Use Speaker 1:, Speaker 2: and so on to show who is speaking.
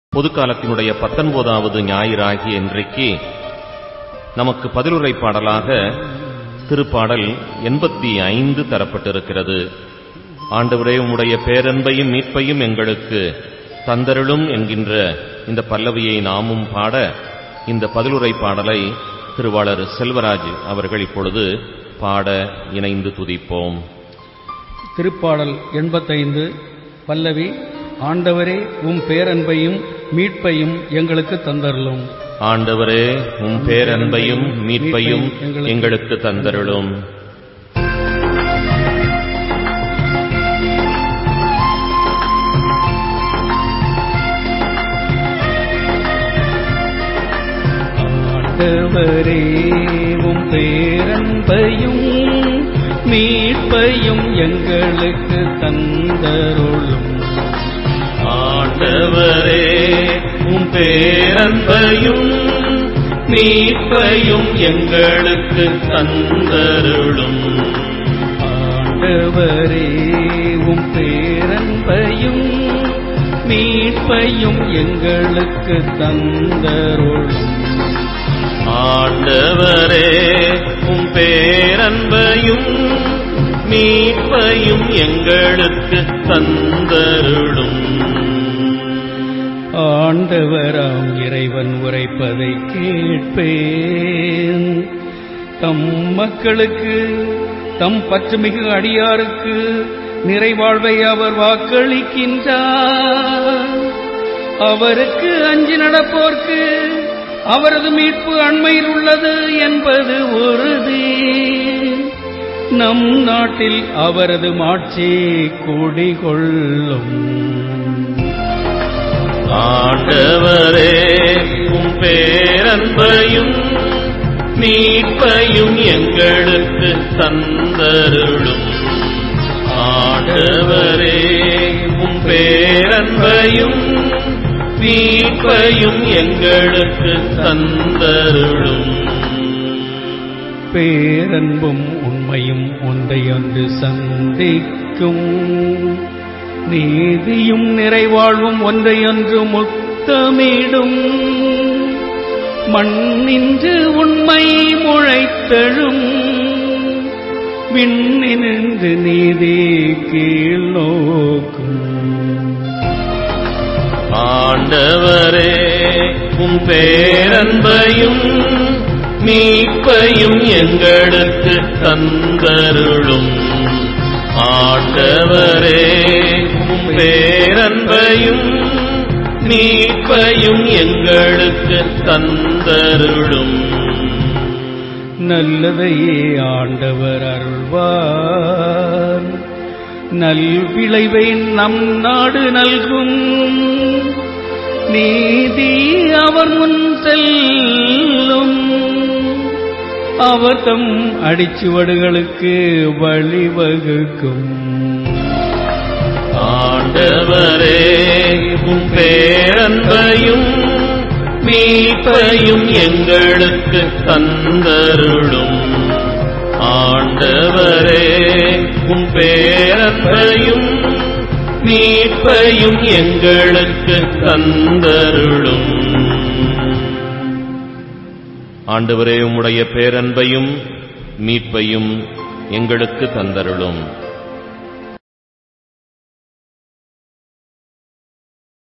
Speaker 1: பொதுக்காலத்தினுடைய பத்தொன்பதாவது ஞாயிறாகிய இன்றைக்கு நமக்கு பதிலுரை பாடலாக திருப்பாடல் எண்பத்தி ஐந்து தரப்பட்டிருக்கிறது ஆண்டவரே உம்முடைய பேரன்பையும் மீட்பையும் எங்களுக்கு தந்தருளும் என்கின்ற இந்த பல்லவியை நாமும் பாட இந்த பதிலுரை பாடலை திருவாளர் செல்வராஜ் அவர்கள் இப்பொழுது பாட இணைந்து துதிப்போம்
Speaker 2: திருப்பாடல் எண்பத்தைந்து பல்லவி ஆண்டவரே உம் பேரன்பையும் மீட்பையும் எங்களுக்கு தந்தருளும்
Speaker 1: ஆண்டவரே உம் பேரன்பையும் மீட்பையும் எங்களுக்கு தந்தருளும்
Speaker 2: ஆண்டவரே உம் பேரன்பையும் மீட்பையும் எங்களுக்கு தந்தருளும்
Speaker 1: ஆண்டவரே உம் பேரன்பையும் மீட்பையும் எங்களுக்கு தந்தருளும்
Speaker 2: ஆண்டவரே உம் பேரன்பையும் மீட்பையும் எங்களுக்கு தந்தருளும்
Speaker 1: ஆண்டவரே உம் பேரன்பையும் மீட்பையும் எங்களுக்கு தந்தருளும்
Speaker 2: ஆண்டவராம் இறைவன் உரைப்பதை கேட்பேன் தம் மக்களுக்கு தம் பற்றுமிகு அடியாருக்கு நிறைவாழ்வை அவர் வாக்களிக்கின்றார் அவருக்கு அஞ்சி நடப்போர்க்கு அவரது மீட்பு அண்மையில் உள்ளது என்பது உறுதி நம் நாட்டில் அவரது மாட்சி குடிகொள்ளும்
Speaker 1: ஆண்டவரே உம் பேரன்பையும் மீட்பையும் எங்களுக்கு தந்தருளும் ஆண்டவரே உம் பேரன்பையும் மீட்பையும் எங்களுக்கு தந்தருளும்
Speaker 2: பேரன்பும் உண்மையும் ஒன்றையொன்று சந்திக்கும் நீதியும் நிறைவாழ்வும் ஒன்றையொன்று முத்தமிடும் மண்ணின்று உண்மை முளைத்தெழும் விண்ணினின்று நீதி கீழ் நோக்கும்
Speaker 1: ஆண்டவரே உம் பேரன்பையும் மீட்பையும் எங்களுக்கு தந்தருளும் ஆண்டவரே உம் பேரன்பையும் மீட்பையும் எங்களுக்கு தந்தருளும்
Speaker 2: நல்லதையே ஆண்டவர் அருள்வார் நல்விளைவை நம் நாடு நல்கும் நீதி அவர் முன் செல்லும் அவர் தம் அடிச்சுவடுகளுக்கு வழிவகுக்கும்
Speaker 1: ஆண்டவரே உம் பேரன்பையும் மீட்பையும் எங்களுக்கு தந்தருளும் ஆண்டவரே உம் பேரன்பையும் மீட்பையும் எங்களுக்கு தந்தருளும் ஆண்டவரே உம்முடைய பேரன்பையும் மீட்பையும் எங்களுக்கு தந்தருளும்